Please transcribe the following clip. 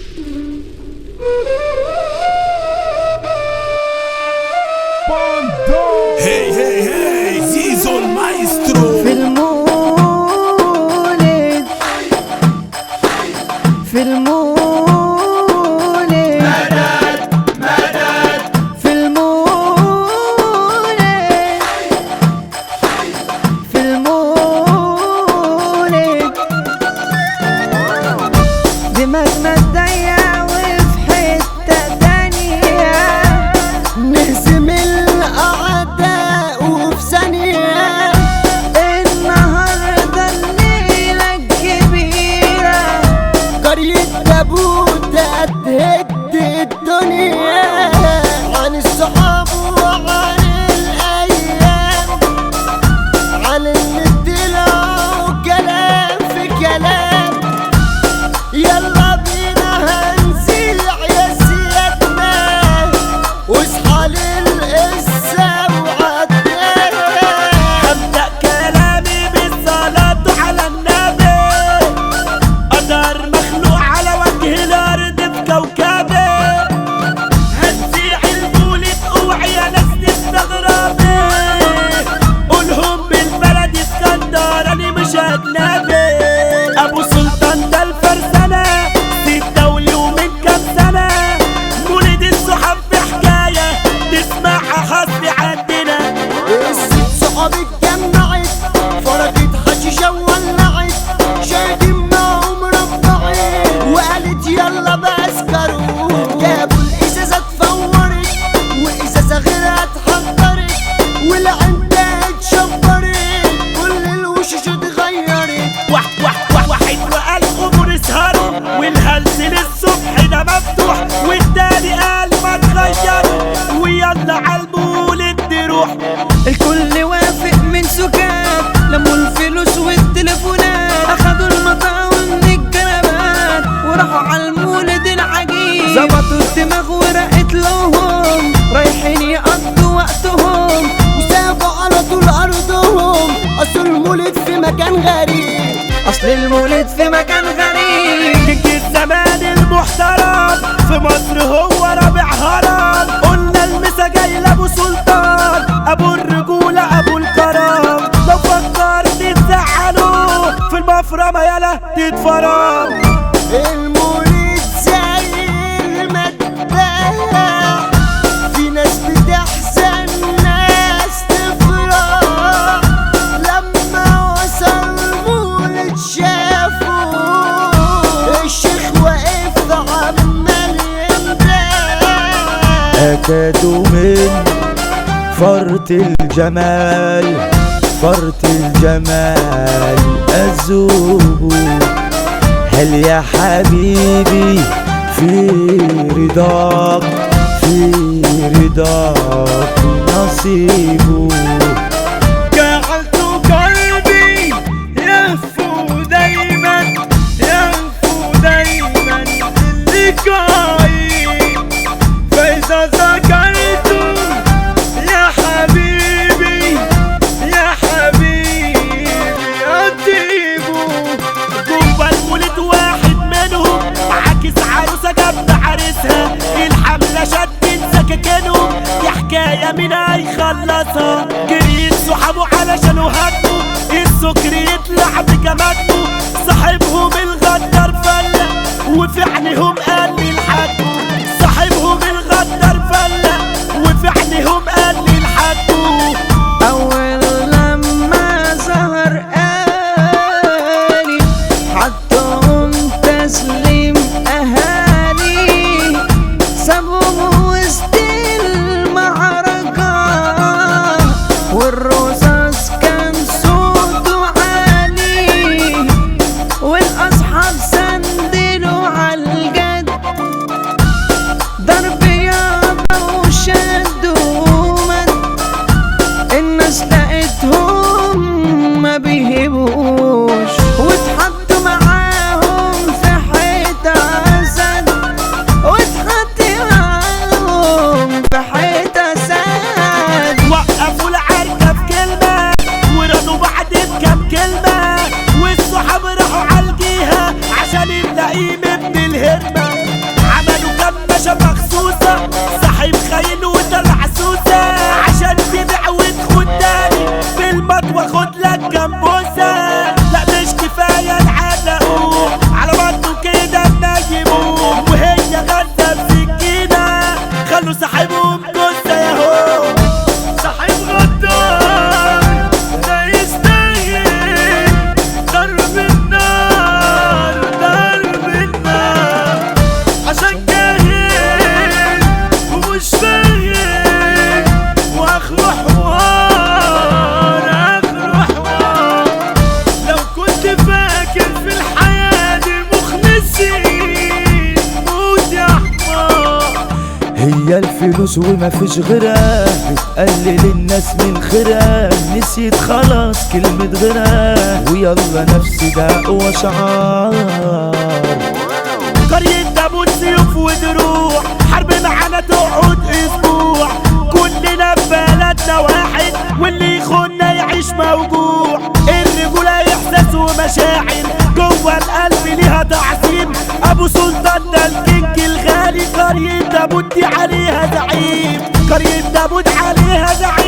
Hey, hey, hey, Zizo el maestro. في المولد في المولد مدد مدد في المولد في المولد دماغنا تضيع وفي حتة تانية نهزم الأعداء وفي ثانية النهاردة الليلة الكبيرة قرية تابوت هتهد الدنيا عن الصحاب وعن الأيام عن الند لو كلام في كلام يلا بينا هنزيع يا سيادنا واصحى للقصة وعدنا هبدأ كلامي بالصلاة على النبي قدر مخلوق على وجه الأرض في كوكبي هنزيع المولد اوعي يا ناس تستغربي قولهم بالبلد اسكندراني مش أجنبي أبو سلطان ده الفرسانة سيد دولي ومن كام سنة مولد الصحاب في حكاية تسمعها خاص عندنا الست صحاب اتجمعت فرقت حشيشة ولعت شاهدين معهم ربعت وقالت يلا بسكروا جابوا الازازة اتفورت وازازة غيرها اتحضرت والعنبة اتشبرت كل الوشوش اتغيرت واحد واحد واحد واحد وقال قوموا نسهروا والهلس للصبح ده مفتوح والتاني قال ما تغيروا ويلا عالمولد نروح الكل وافق من سكات لموا الفلوس والتليفونات اخدوا المطاوي من الجنبات وراحوا على المولد العجيب ظبطوا الدماغ ورقت لهم رايحين يقضوا وقتهم وسابوا على طول ارضهم اصل المولد في مكان غريب اصل المولد في مكان غريب كيك الزمان المحترم في مصر هو رابع هرم قلنا المسا جاي لابو سلطان ابو الرجولة ابو الكرم لو فكرت تزعلوا في المفرمة يلا تتفرم المولد زي المداح في ناس بتحزن ناس تفرح لما وصل المولد شافوا الشيخ واقف عمال يمدح أكادوا من فرط الجمال فرط الجمال أذوب هل يا حبيبي في رضاك في رضاك نصيبه جعلت قلبي يهفو دايما يهفو دايما للقائي فإذا ذكرت يا حبيبي يا حبيبي أطيب جوا المولد واحد منهم عاكس عروسة جنب عريسها الحملة شدت سكاكينهم دي حكاية مين هيخلصها جريت صحابه علشان هدوا السكر يطلع بجماته صاحبهم الغدر فلة وفي عينيهم قال لي الحقوا صاحبهم الغدر فلة وفي عينيهم قال لي الحقوا أول لما ظهر آلي حطهم تسليم أهالي سابوهم وسط المعركة والرصاص كان صوته عالي والأصحاب سندلوا عالجد ضرب يابا وشدوا مد الناس لقيتهم ما بيهبوش واتحطوا معاهم في حيطة أسد واتحطوا معاهم في حيطة أسد وقفوا العركة بكلمة ورضوا بعد بكام كلمة والصحاب راحوا عالجيها عشان اللئيم ابن الهرمة عروسة صاحب خاين وطلع سوسة عشان تبيع وتخد تاني بالمطوة خد لك جنبوسة لا مش كفاية العلقوم على بطنه كده نجموم وهي غزة بسكينة خلوا صاحبهم جثة ياهو صاحب غدار ده يستاهل ضرب النار ضرب النار عشان جاهل ومش فاهم واخره حوار اخره حوار لو كنت فاكر في الحياة دي مخلصين موت يا حمار هي الفلوس وما فيش غيرها بتقلل الناس من خيرها نسيت خلاص كلمة غيرها ويلا نفسي ده اقوى شعار قرية دابوت سيوف ودروع حرب معانا تقعد اسبوع كلنا في بلدنا واحد واللي يخوننا يعيش موجوع الرجولة احساس ومشاعر جوه القلب ليها تعظيم ابو سلطان ده الكينج الغالي قرية دابوت دي عليها زعيم قرية دابوت عليها زعيم